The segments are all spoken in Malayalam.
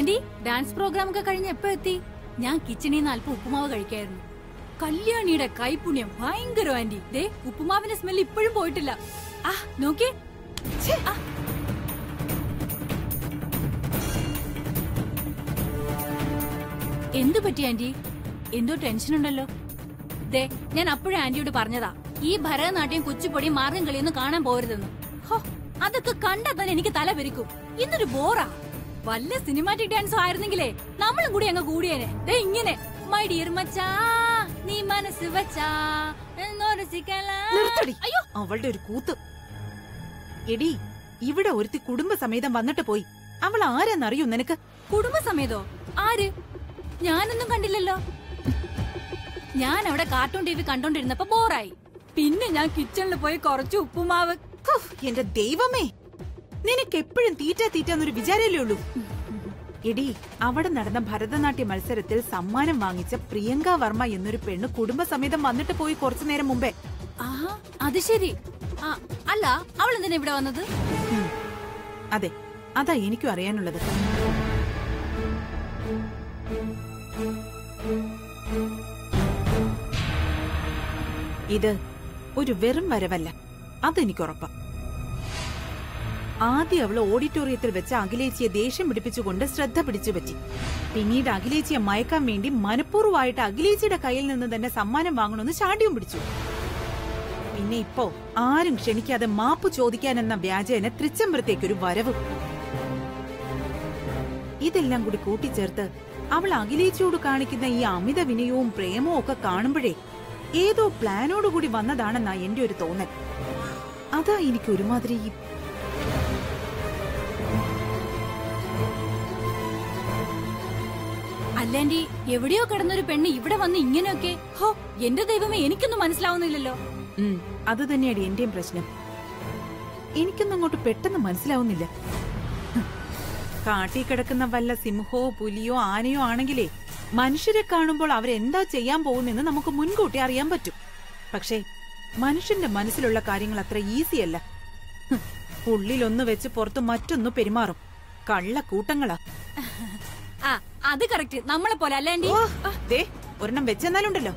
ആന്റി ഡാൻസ് പ്രോഗ്രാം ഒക്കെ കഴിഞ്ഞ് എപ്പോ എത്തി ഞാൻ കിച്ചണിൽ നിന്ന് അല്പം ഉപ്പുമാവ് കഴിക്കായിരുന്നു കല്യാണിയുടെ കൈപുണ്യം ഭയങ്കര ആന്റി ദേ ഉപ്പുമാവിന്റെ സ്മെൽ ഇപ്പോഴും പോയിട്ടില്ല ആ നോക്കിയേ ഛേ, ആ. എന്തു പറ്റി ആന്റി എന്തോ ടെൻഷൻ ഉണ്ടല്ലോ ദേ ഞാൻ അപ്പോഴും ആന്റിയോട് പറഞ്ഞതാ ഈ ഭരതനാട്യം കുച്ചിപ്പൊടി മാർഗം കളിയൊന്നും കാണാൻ പോരുതെന്ന് ഹോ അതൊക്കെ കണ്ടാ തന്നെ എനിക്ക് തല പെരിക്കും ഇന്നൊരു ബോറാ വല്ല സിനിമാറ്റിക് ഡാൻസും ആയിരുന്നെങ്കിലേ നമ്മളും കൂടി അങ്ങ് കൂടിയേനെ ദേ ഇങ്ങനെ മൈ ഡിയർ മച്ചാ നീ മനസ്സ് വച്ചാ എന്നോട് സിക്കലാ. നിർത്തടി അയ്യോ അവളുടെ ഒരു കൂത്ത് എടി ഇവിടെ ഒരുത്തി കുടുംബസമേതം വന്നിട്ട് പോയി അവൾ ആരെന്നറിയൂ നിനക്ക് കുടുംബസമേതോ ആര് ഞാനൊന്നും കണ്ടില്ലല്ലോ ഞാൻ അവിടെ കാർട്ടൂൺ ടി വി കണ്ടോണ്ടിരുന്നപ്പോ ബോറായി പിന്നെ ഞാൻ കിച്ചണിൽ പോയി കുറച്ച് ഉപ്പുമാവ് ഹോ, എന്റെ ദൈവമേ നിനക്ക് എപ്പോഴും തീറ്റ തീറ്റാന്നൊരു വിചാരല്ലേ ഉള്ളൂ എടി അവിടെ നടന്ന ഭരതനാട്യ മത്സരത്തിൽ സമ്മാനം വാങ്ങിച്ച പ്രിയങ്ക വർമ്മ എന്നൊരു പെണ്ണ് കുടുംബസമേതം വന്നിട്ട് പോയി കുറച്ചു നേരം മുമ്പേ ആഹാ അത് ശരി ആ അല്ല അവൾ എന്തിനാ ഇവിടെ വന്നത് ഉം. അതെ അതാ എനിക്കും അറിയാനുള്ളത് ഇത് ഒരു വെറും വരവല്ല അതെനിക്കുറപ്പാ ആദ്യം അവള് ഓഡിറ്റോറിയത്തിൽ വെച്ച് അഖിലേച്ചിയെ ദേഷ്യം പിടിപ്പിച്ചുകൊണ്ട് ശ്രദ്ധ പിടിച്ചു പറ്റി പിന്നീട് അഖിലേച്ചിയെ മയക്കാൻ വേണ്ടി മനഃപൂർവ്വമായിട്ട് അഖിലേച്ചിയുടെ കയ്യിൽ നിന്ന് തന്നെ സമ്മാനം വാങ്ങണമെന്ന് ചാണ്ടിയും പിടിച്ചു പിന്നെ ഇപ്പോ ആരും ക്ഷണിക്കാതെ മാപ്പ് ചോദിക്കാനെന്ന വ്യാജേന തൃച്ചംബരത്തേക്കൊരു വരവ് ഇതെല്ലാം കൂടി കൂട്ടിച്ചേർത്ത് അവൾ അഖിലേച്ചിയോട് കാണിക്കുന്ന ഈ അമിത വിനയവും പ്രേമവും ഒക്കെ കാണുമ്പോഴേ ഏതോ പ്ലാനോടുകൂടി വന്നതാണെന്നാ എന്റെ ഒരു തോന്നൽ അതാ എനിക്ക് ഒരുമാതിരി ഈ അല്ലാണ്ടി എവിടെയോ കിടന്നൊരു പെണ്ണ് ഇവിടെ വന്ന് ഇങ്ങനെയൊക്കെ ഹോ എന്റെ ദൈവമേ എനിക്കൊന്നും മനസ്സിലാവുന്നില്ലല്ലോ ഉം, അത് തന്നെയാണ് എന്റെയും പ്രശ്നം എനിക്കൊന്നും അങ്ങോട്ട് പെട്ടെന്ന് മനസ്സിലാവുന്നില്ല ഹും, കാട്ടിൽ കിടക്കുന്ന വല്ല സിംഹമോ പുലിയോ ആനയോ ആണെങ്കിലേ മനുഷ്യരെ കാണുമ്പോൾ അവരെന്താ ചെയ്യാൻ പോകുന്നെന്ന് നമുക്ക് മുൻകൂട്ടി അറിയാൻ പറ്റും പക്ഷേ മനുഷ്യന്റെ മനസ്സിലുള്ള കാര്യങ്ങൾ അത്ര ഈസിയല്ല ഹും, ഉള്ളിലൊന്ന് വെച്ച് പുറത്ത് മറ്റൊന്ന് പെരുമാറും കള്ളക്കൂട്ടങ്ങളാ ആ അത് കറക്റ്റ് നമ്മളെ പോലെ അല്ലാണ്ടി ഓ, ദേ ഒരെണ്ണം വെച്ചെന്നാലുണ്ടല്ലോ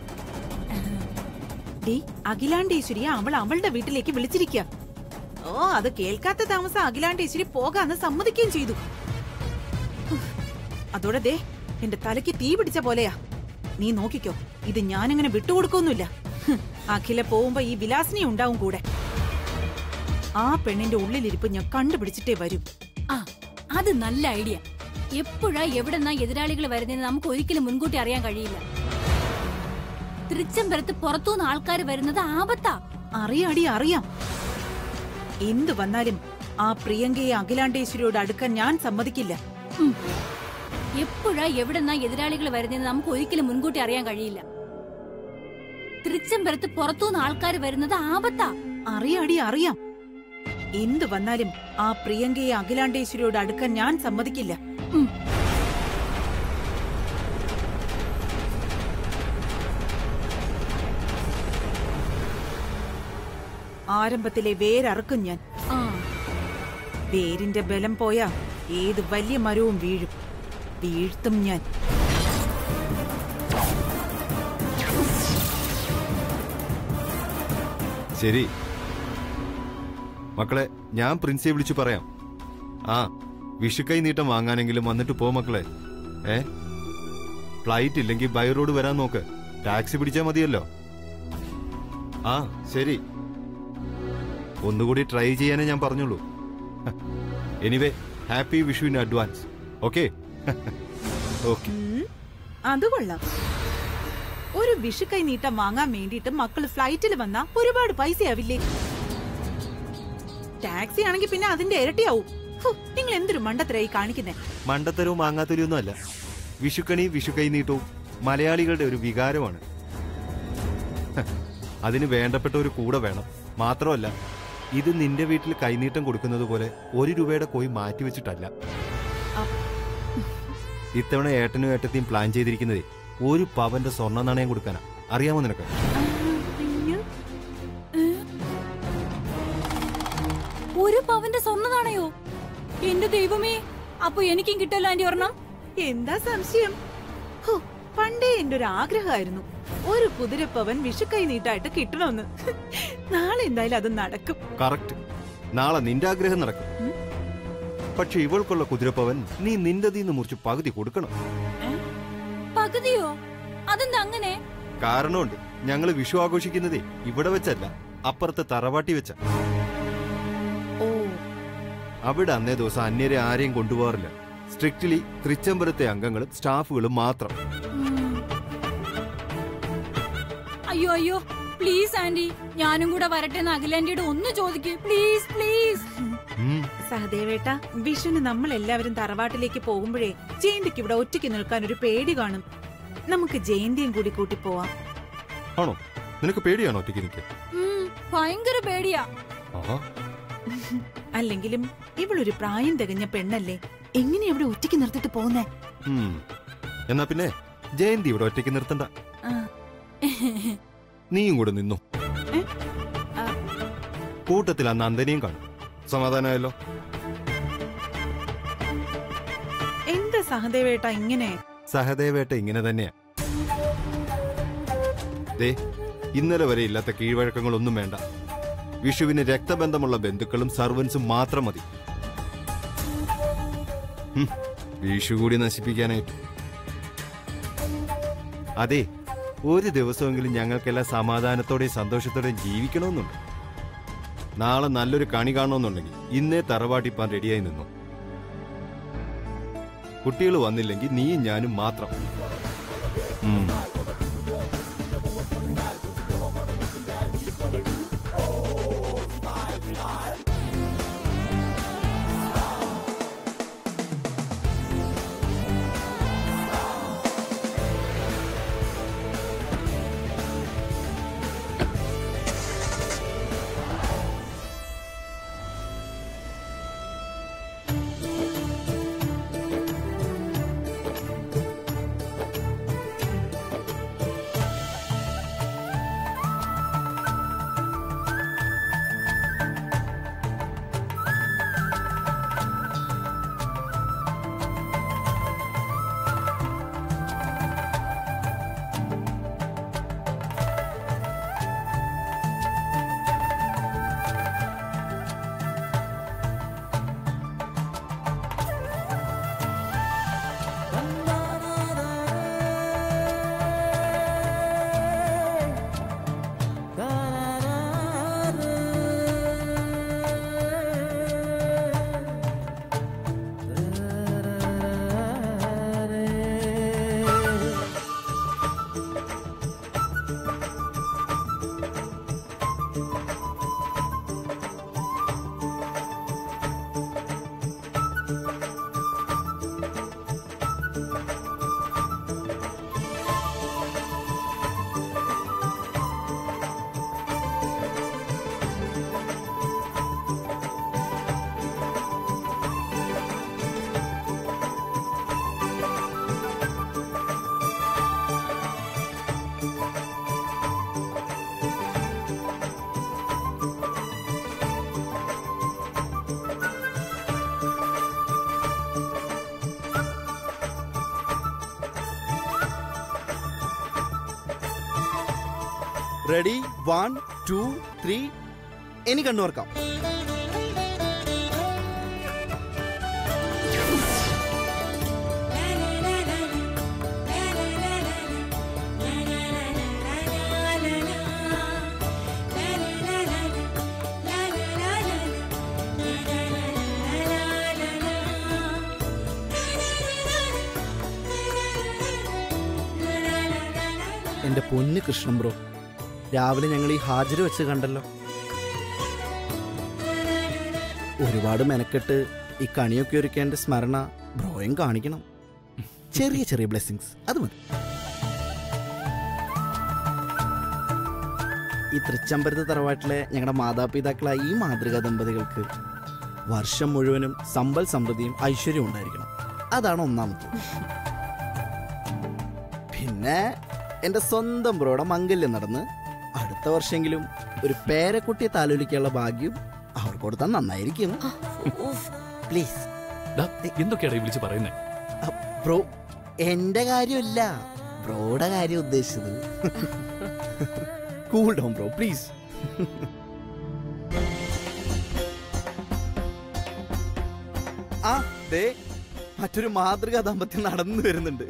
ഡി അഖിലാണ്ടേശ്വരിയെ അവൾ അവളുടെ വീട്ടിലേക്ക് വിളിച്ചിരിക്കുക ഓ അത് കേൾക്കാത്ത താമസം അഖിലാണ്ടേശ്വരി പോകാന്ന് സമ്മതിക്കുകയും ചെയ്തു ഉഫ്, അതോടെ ദേ എന്റെ തലയ്ക്ക് തീ പിടിച്ച പോലെയാ നീ നോക്കിക്കോ ഇത് ഞാനങ്ങനെ വിട്ടുകൊടുക്കൊന്നുമില്ല ഹും, അഖില പോകുമ്പോ ഈ വിലാസിനി ഉണ്ടാവും കൂടെ ആ പെണ്ണിന്റെ ഉള്ളിലിരിപ്പ് ഞാൻ കണ്ടുപിടിച്ചിട്ടേ വരൂ ആ അത് നല്ല ഐഡിയ എപ്പോഴാ എവിടെന്നാ എതിരാളികൾ വരുന്നതെന്ന് നമുക്ക് ഒരിക്കലും മുൻകൂട്ടി അറിയാൻ കഴിയില്ല തൃച്ചംബരത്ത് പുറത്തുനിന്ന് ആൾക്കാർ വരുന്നത് ആപത്താ അറിയാടി അറിയാം എന്തു വന്നാലും ആ പ്രിയങ്കയെ അഖിലാണ്ടേശ്വരിയോട് അടുക്കാൻ ഞാൻ സമ്മതിക്കില്ല ഉം. എപ്പോഴാ എവിടെന്നാ എതിരാളികൾ വരുന്നതെന്ന് നമുക്ക് ഒരിക്കലും മുൻകൂട്ടി അറിയാൻ കഴിയില്ല തൃച്ചംബരത്ത് പുറത്തുനിന്ന് ആൾക്കാർ വരുന്നത് ആപത്താ അറിയാടി അറിയാം എന്തു വന്നാലും ആ പ്രിയങ്കയെ അഖിലാണ്ടേശ്വരിയോട് അടുക്കാൻ ഞാൻ സമ്മതിക്കില്ല ഉം. ആരംഭത്തിലെ വേരറുക്കും ഞാൻ ആ വേരിന്റെ ബലം പോയാ ഏത് വലിയ മരവും വീഴും വീഴ്ത്തും ഞാൻ ശരി മക്കളെ ഞാൻ പ്രിൻസിയെ വിളിച്ചു പറയാം ആ വിഷുക്കൈ നീട്ടം വാങ്ങാനെങ്കിലും വന്നിട്ട് പോ മക്കളെ ഏ ഫ്ലൈറ്റ് ഇല്ലെങ്കിൽ ബൈ റോഡ് വരാൻ നോക്ക് ടാക്സി പിടിച്ചാൽ മതിയല്ലോ ആ ശരി ഒന്നുകൂടി ട്രൈ ചെയ്യാനേ ഞാൻ പറഞ്ഞുള്ളൂ anyway happy Vishu in advance okay okay ഉം, അത് കൊള്ളാം ഒരു വിഷുക്കൈ നീട്ടം വാങ്ങാൻ വേണ്ടിയിട്ട് മക്കള് ഫ്ലൈറ്റിൽ വന്നാ ഒരുപാട് പൈസയാവില്ലേ ടാക്സി ആണെങ്കിൽ പിന്നെ അതിന്റെ ഇരട്ടിയാവും ഹു, നിങ്ങൾ എന്തൊരു മണ്ടത്തരായി കാണിക്കുന്നേ മണ്ടത്തരവും മാങ്ങാത്തരവും ഒന്നും അല്ല വിഷുക്കണി വിഷുക്കൈ നീട്ടവും മലയാളികളുടെ ഒരു വികാരമാണ് ഹ, അതിന് വേണ്ടപ്പെട്ട ഒരു കൂടെ വേണം മാത്രമല്ല ഇത് നിന്റെ വീട്ടിൽ കൈനീട്ടം കൊടുക്കുന്നത് പോലെ ഒരു രൂപയുടെ കോയി മാറ്റി വെച്ചിട്ടല്ല ഇത്തവണ ഏട്ടനും ഏട്ടത്തെയും പ്ലാൻ ചെയ്തിരിക്കുന്നത് ഒരു പവന്റെ സ്വർണ്ണ നാണയം കൊടുക്കാനാ അറിയാമോ നിനക്ക് അയ്യോ. ഒരു പവന്റെ സ്വർണ്ണതാണയോ എന്റെ ദൈവമേ അപ്പൊ എനിക്കും കിട്ടല്ലോ ആന്റി ഒരെണ്ണം എന്താ സംശയം ഹോ, പണ്ടേ എന്റെ ഒരു ആഗ്രഹമായിരുന്നു ഒരു കുതിരപ്പവൻ വിഷുക്കൈ നീട്ടായിട്ട് കിട്ടണമെന്ന് നാളെ എന്തായാലും അത് നടക്കും കറക്റ്റ് നാളെ നിന്റെ ആഗ്രഹം നടക്കും ഉം. പക്ഷെ ഇവൾക്കുള്ള കുതിരപ്പവൻ നീ നിന്റെതീന്ന് മുറിച്ച് പകുതി കൊടുക്കണം പകുതിയോ അതെന്താ അങ്ങനെ കാരണമുണ്ട് ഞങ്ങള് വിഷു ആഘോഷിക്കുന്നതേ ഇവിടെ വെച്ചല്ല അപ്പുറത്തെ തറവാട്ടി വെച്ച ഓ അവിടെ അന്നേ ദിവസം അന്യരെ ആരെയും കൊണ്ടുപോകാറില്ല സ്ട്രിക്ട്ലി തൃച്ചംബരത്തെ അംഗങ്ങളും സ്റ്റാഫുകളും മാത്രം ഉം. അയ്യോ അയ്യോ പ്ലീസ് ആന്റി ഞാനും കൂടെ വരട്ടെ എന്ന് അഖിലാന്റിയോട് ഒന്ന് ചോദിക്കൂ പ്ലീസ് പ്ലീസ് ഉം. സഹദേവേട്ട വിഷുവിന് നമ്മൾ എല്ലാവരും തറവാട്ടിലേക്ക് പോകുമ്പോഴേ ജയന്തിക്ക് ഇവിടെ ഒറ്റയ്ക്ക് നിൽക്കാൻ ഒരു പേടി കാണും നമുക്ക് ജയന്തിയും കൂടി കൂട്ടി പോവാം ആണോ നിനക്ക് പേടിയാണോ ഒറ്റയ്ക്ക് നിൽക്കാൻ ഉം, ഭയങ്കര പേടിയാ ആഹാ അല്ലെങ്കിലും ഇവളൊരു പ്രായം തികഞ്ഞ പെണ്ണല്ലേ എങ്ങനെ ഇവിടെ ഒറ്റയ്ക്ക് നിർത്തിട്ട് പോകുന്നേ ഉം. എന്നാ പിന്നെ ജയന്തി ഇവിടെ ഒറ്റയ്ക്ക് നിർത്തണ്ട ആ, നീയും കൂടെ നിന്നു ഏ? ആ. കൂട്ടത്തിൽ ആ നന്ദനെയും കാണും സമാധാനമായല്ലോ എന്താ സഹദേവേട്ട ഇങ്ങനെ സഹദേവേട്ട ഇങ്ങനെ തന്നെയാ ദേ ഇന്നലെ വരെ ഇല്ലാത്ത കീഴ്വഴക്കങ്ങളൊന്നും വേണ്ട വിഷുവിന് രക്തബന്ധമുള്ള ബന്ധുക്കളും സർവൻസും മാത്രം മതി ഹും, വിഷു കൂടി നശിപ്പിക്കാനായിട്ട് അതെ ഒരു ദിവസമെങ്കിലും ഞങ്ങൾക്കെല്ലാം സമാധാനത്തോടെയും സന്തോഷത്തോടെയും ജീവിക്കണമെന്നുണ്ട് നാളെ നല്ലൊരു കണി കാണണമെന്നുണ്ടെങ്കിൽ ഇന്നേ തറവാട്ടിപ്പാൻ റെഡിയായി നിന്നു കുട്ടികൾ വന്നില്ലെങ്കിൽ നീയും ഞാനും മാത്രം ഉം. റെഡി വൺ ടു ത്രീ ഇനി കണ്ണുവർക്കാം എന്റെ പൊന്ന് കൃഷ്ണൻ ബ്രോ രാവിലെ ഞങ്ങൾ ഈ ഹാജർ വെച്ച് കണ്ടല്ലോ ഒരുപാട് മെനക്കെട്ട് ഈ കണിയൊക്കെ ഒരുക്കേണ്ട സ്മരണ ബ്രോയും കാണിക്കണം ചെറിയ ചെറിയ ബ്ലെസ്സിങ്സ് അത് മതി ഈ തൃച്ചമ്പരത്ത് തറവാട്ടിലെ ഞങ്ങളുടെ മാതാപിതാക്കളായ ഈ മാതൃകാ ദമ്പതികൾക്ക് വർഷം മുഴുവനും സമ്പൽ സമൃദ്ധിയും ഐശ്വര്യവും ഉണ്ടായിരിക്കണം അതാണ് ഒന്നാമത് പിന്നെ എൻ്റെ സ്വന്തം ബ്രോയുടെ മംഗല്യം നടന്ന് അടുത്ത വർഷമെങ്കിലും ഒരു പേരക്കുട്ടിയെ താലോലിക്കാനുള്ള ഭാഗ്യം അവർക്ക് കൊടുത്താൽ നന്നായിരിക്കും പ്ലീസ് ഡാ, എന്തൊക്കെയാടാ ഈ വിളിച്ച് പറയുന്നേ ബ്രോ എന്റെ കാര്യമല്ല ബ്രോയുടെ കാര്യം ഉദ്ദേശിച്ചത് കൂൾ ഡൗൺ ബ്രോ പ്ലീസ് ആ ദേ മറ്റൊരു മാതൃകാ ദാമ്പത്യം നടന്നു വരുന്നുണ്ട്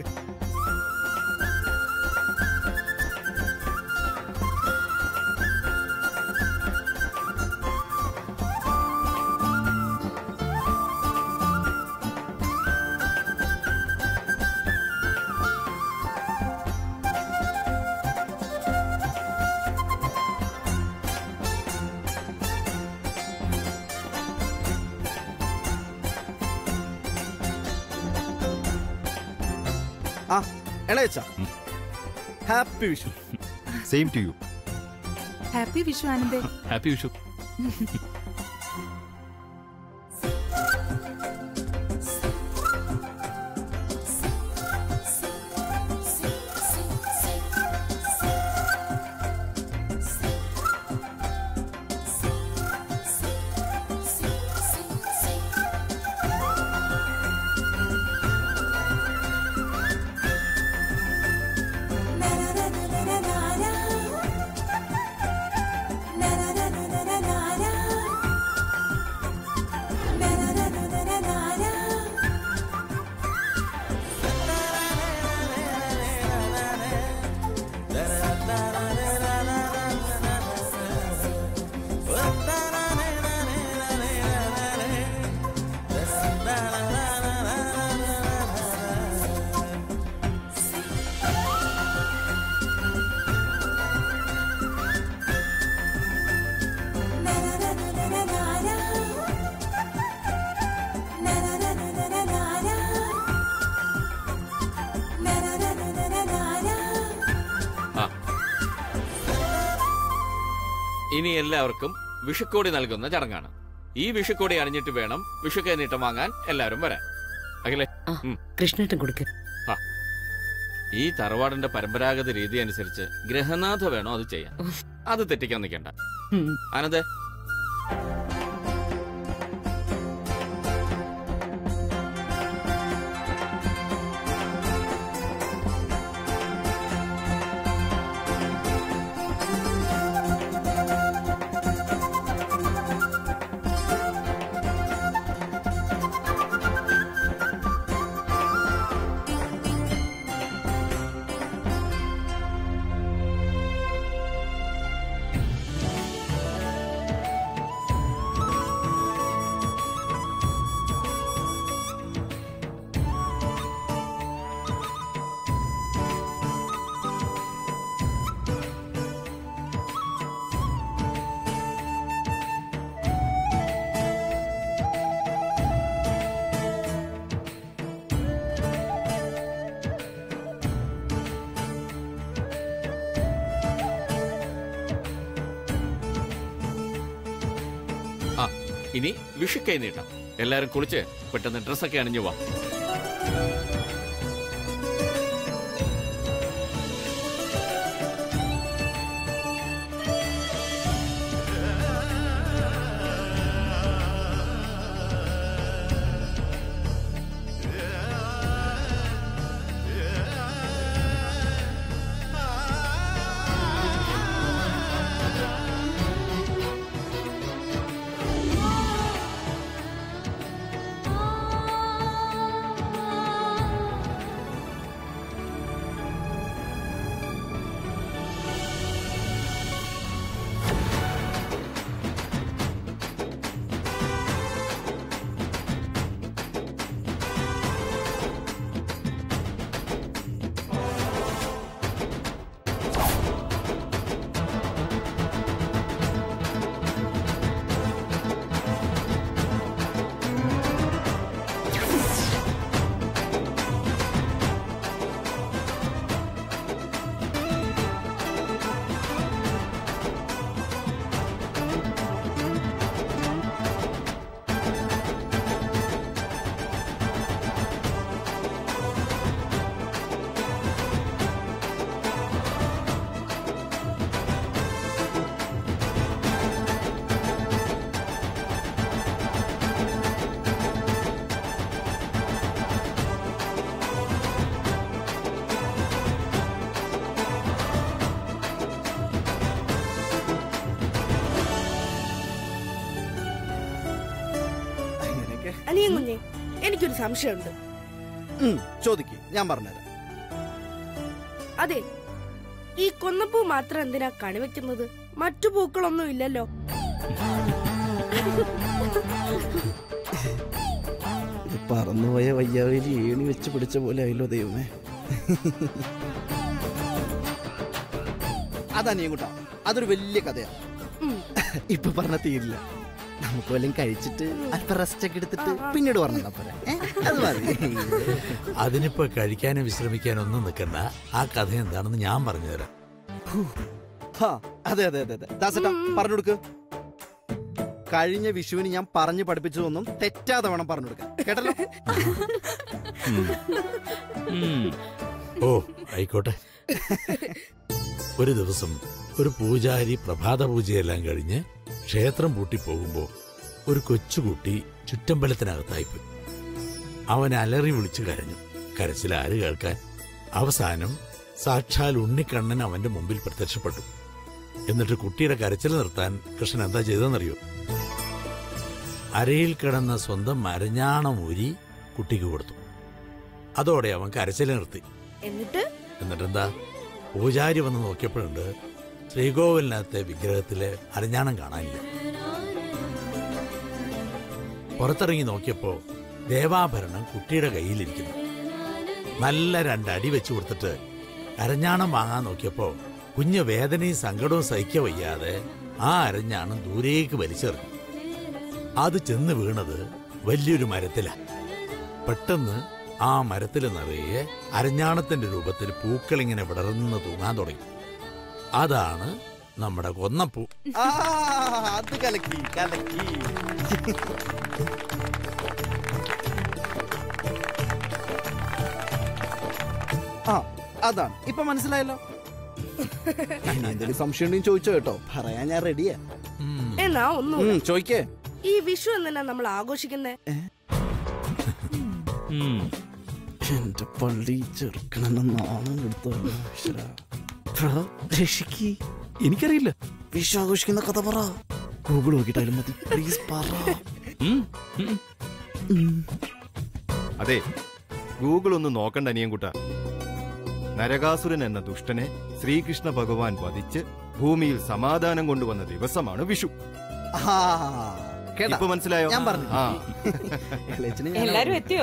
ആ ഇളയച്ച happy Vishu same to you happy Vishu ആനന്ദേ ഹാപ്പി വിഷു ഇനി എല്ലാവർക്കും വിഷുക്കോടി നൽകുന്ന ചടങ്ങാണ് ഈ വിഷുക്കോടി അണിഞ്ഞിട്ട് വേണം വിഷുക്കൈനീട്ടം വാങ്ങാൻ എല്ലാവരും വരാൻ അഖിലേ കൃഷ്ണേട്ടൻ കൊടുക്ക ഈ തറവാടിന്റെ പരമ്പരാഗത രീതി അനുസരിച്ച് ഗ്രഹനാഥ വേണോ അത് ചെയ്യാൻ അത് തെറ്റിക്കാൻ നിൽക്കണ്ട ആനന്ദേ ആ ഇനി വിഷുക്കൈ നീട്ടാം എല്ലാരും കുളിച്ച് പെട്ടെന്ന് ഡ്രസ്സൊക്കെ അണിഞ്ഞു വാ ആ പറഞ്ഞേ എനിക്കൊരു സംശയമുണ്ട് ഉം, ചോദിക്ക് ഞാൻ പറഞ്ഞുതരാം അതെ ഈ കൊന്നപ്പൂ മാത്രം എന്തിനാ കണിവെക്കുന്നത് മറ്റു പൂക്കളൊന്നും ഇല്ലല്ലോ ഇത് പറന്നുപോയ വയ്യാവേലി ഏണി വെച്ച് പിടിച്ച പോലെ ആയല്ലോ ദൈവമേ അതാ നീ കൂട്ടാ അതൊരു വലിയ കഥയാണ് ഉം. ഇപ്പൊ പറഞ്ഞ തീരില്ല നമുക്ക് വല്ലതും കഴിച്ചിട്ട് അല്പം റെസ്റ്റ് ഒക്കെ എടുത്തിട്ട് പിന്നീട് പറഞ്ഞാ പോരെ ഏ? അത് മതി അതിനിപ്പോ കഴിക്കാനും വിശ്രമിക്കാനും ഒന്നും നിൽക്കണ്ട ആ കഥ എന്താണെന്ന് ഞാൻ പറഞ്ഞുതരാം ഹാ, അതെ അതെ അതെ അതെ ദാസേട്ടാ പറഞ്ഞു കൊടുക്ക് കഴിഞ്ഞ വിഷുവിന് ഞാൻ പറഞ്ഞു പഠിപ്പിച്ചതൊന്നും തെറ്റാതെ വേണം പറഞ്ഞു കൊടുക്കാൻ കേട്ടല്ലോ ഓ ആയിക്കോട്ടെ ഒരു ദിവസം ഒരു പൂജാരി പ്രഭാത പൂജയെല്ലാം കഴിഞ്ഞ് ക്ഷേത്രം പൂട്ടി പോകുമ്പോ ഒരു കൊച്ചുകുട്ടി ചുറ്റമ്പലത്തിനകത്തായിപ്പോയി അവൻ അലറി വിളിച്ചു കരഞ്ഞു കരച്ചിൽ ആര് കേൾക്കാൻ അവസാനം സാക്ഷാൽ ഉണ്ണിക്കണ്ണൻ അവന്റെ മുമ്പിൽ പ്രത്യക്ഷപ്പെട്ടു എന്നിട്ട് കുട്ടിയുടെ കരച്ചിൽ നിർത്താൻ കൃഷ്ണൻ എന്താ ചെയ്തെന്നറിയോ അരയിൽ കിടന്ന സ്വന്തം മരഞ്ഞാണം ഊരി കുട്ടിക്ക് കൊടുത്തു അതോടെ അവൻ കരച്ചിൽ നിർത്തി എന്നിട്ട് എന്നിട്ടെന്താ പൂജാരി വന്ന് നോക്കിയപ്പോഴുണ്ട് ശ്രീകോവിലിനകത്തെ വിഗ്രഹത്തിലെ അരഞ്ഞാണം കാണാനില്ല പുറത്തിറങ്ങി നോക്കിയപ്പോ ദേവാഭരണം കുട്ടിയുടെ കയ്യിലിരിക്കുന്നു നല്ല രണ്ടടി വെച്ചു കൊടുത്തിട്ട് അരഞ്ഞാണം വാങ്ങാൻ നോക്കിയപ്പോ കുഞ്ഞ് വേദനയും സങ്കടവും സഹിക്ക വയ്യാതെ ആ അരഞ്ഞാണം ദൂരേക്ക് വലിച്ചെറിഞ്ഞു അത് ചെന്ന് വീണത് വലിയൊരു മരത്തിലാ പെട്ടെന്ന് ആ മരത്തിൽ നിറയെ അരഞ്ഞാണത്തിന്റെ രൂപത്തിൽ പൂക്കൾ ഇങ്ങനെ വിടർന്ന് തൂങ്ങാൻ തുടങ്ങി അതാണ് നമ്മുടെ കൊന്നപ്പൂ ആ, അത് കലക്കി കലക്കി ആ അതാണ് ഇപ്പൊ മനസ്സിലായല്ലോ ഇനി എന്തെങ്കിലും സംശയം ഉണ്ടെങ്കിൽ ചോദിച്ചോ കേട്ടോ പറയാൻ ഞാൻ റെഡിയാ ഉം. എന്നാ ഒന്നും ഉം, ചോദിക്കേ ഈ വിഷു എന്തിനാ നമ്മൾ ആഘോഷിക്കുന്നേ എന്റെ പള്ളി ചെറുക്കണെന്ന് നാണം എടുത്തോ ഈശ്വരാ. എടാ, രക്ഷിക്ക് എനിക്കറിയില്ല വിഷു ആഘോഷിക്കുന്ന കഥ പറ ഗൂഗിൾ നോക്കിയിട്ടാലും മതി പ്ലീസ് പറ അതെ ഗൂഗിൾ ഒന്ന് നോക്കണ്ട അനിയൻകുട്ട നരകാസുരൻ എന്ന ദുഷ്ടനെ ശ്രീകൃഷ്ണ ഭഗവാൻ വധിച്ച് ഭൂമിയിൽ സമാധാനം കൊണ്ടുവന്ന ദിവസമാണ് വിഷു ആ, കേട്ടാ? ഇപ്പൊ മനസ്സിലായോ ഞാൻ പറഞ്ഞു. ആ ഇളയച്ചന് ഞാൻ- എല്ലാരും എത്തിയോ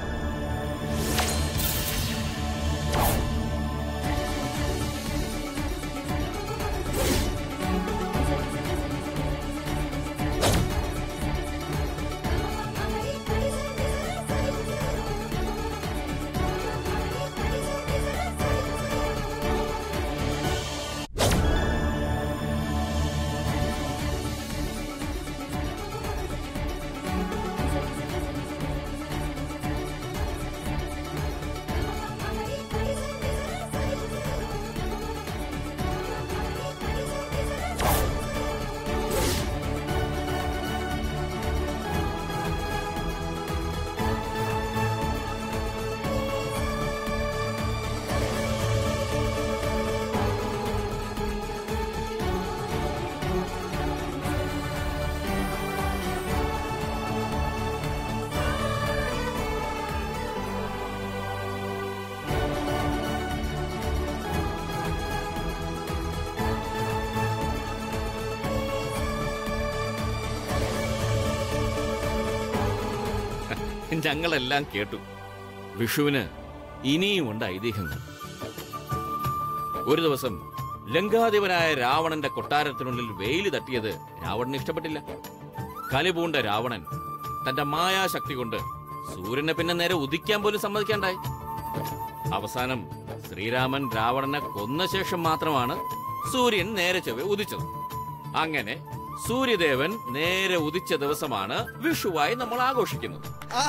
ഞങ്ങളെല്ലാം കേട്ടു വിഷുവിന് ഇനിയുമുണ്ട് ഐതിഹ്യങ്ങൾ ഒരു ദിവസം ലങ്കാധിപനായ രാവണന്റെ കൊട്ടാരത്തിനുള്ളിൽ വെയില് തട്ടിയത് രാവണന് ഇഷ്ടപ്പെട്ടില്ല കലിപൂണ്ട രാവണൻ തന്റെ മായാശക്തി കൊണ്ട് സൂര്യനെ പിന്നെ നേരെ ഉദിക്കാൻ പോലും സമ്മതിക്കാണ്ടായി അവസാനം ശ്രീരാമൻ രാവണനെ കൊന്ന ശേഷം മാത്രമാണ് സൂര്യൻ നേരെ ചൊവ്വെ ഉദിച്ചത് അങ്ങനെ സൂര്യദേവൻ നേരെ ഉദിച്ച ദിവസമാണ് വിഷുവായി നമ്മൾ ആഘോഷിക്കുന്നത് ആ.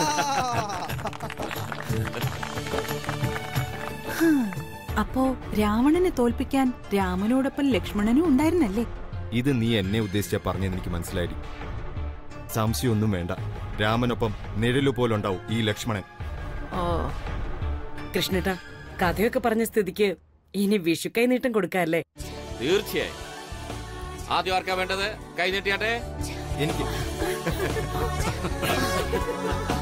അപ്പോ രാവണനെ തോൽപ്പിക്കാൻ രാമനോടൊപ്പം ലക്ഷ്മണനും ഉണ്ടായിരുന്നല്ലേ ഇത് നീ എന്നെ ഉദ്ദേശിച്ച പറഞ്ഞെന്ന് എനിക്ക് മനസ്സിലായി സംശയമൊന്നും വേണ്ട രാമനൊപ്പം നിഴലു പോലുണ്ടാവും ഈ ലക്ഷ്മണൻ ഓ കൃഷ്ണേട്ടാ കഥയൊക്കെ പറഞ്ഞ സ്ഥിതിക്ക് ഇനി വിഷു കൈ നീട്ടം കൊടുക്കാല്ലേ തീർച്ചയായും ആദ്യം ആർക്കാ വേണ്ടത് കൈ നീട്ടിയാട്ടെ എനിക്ക്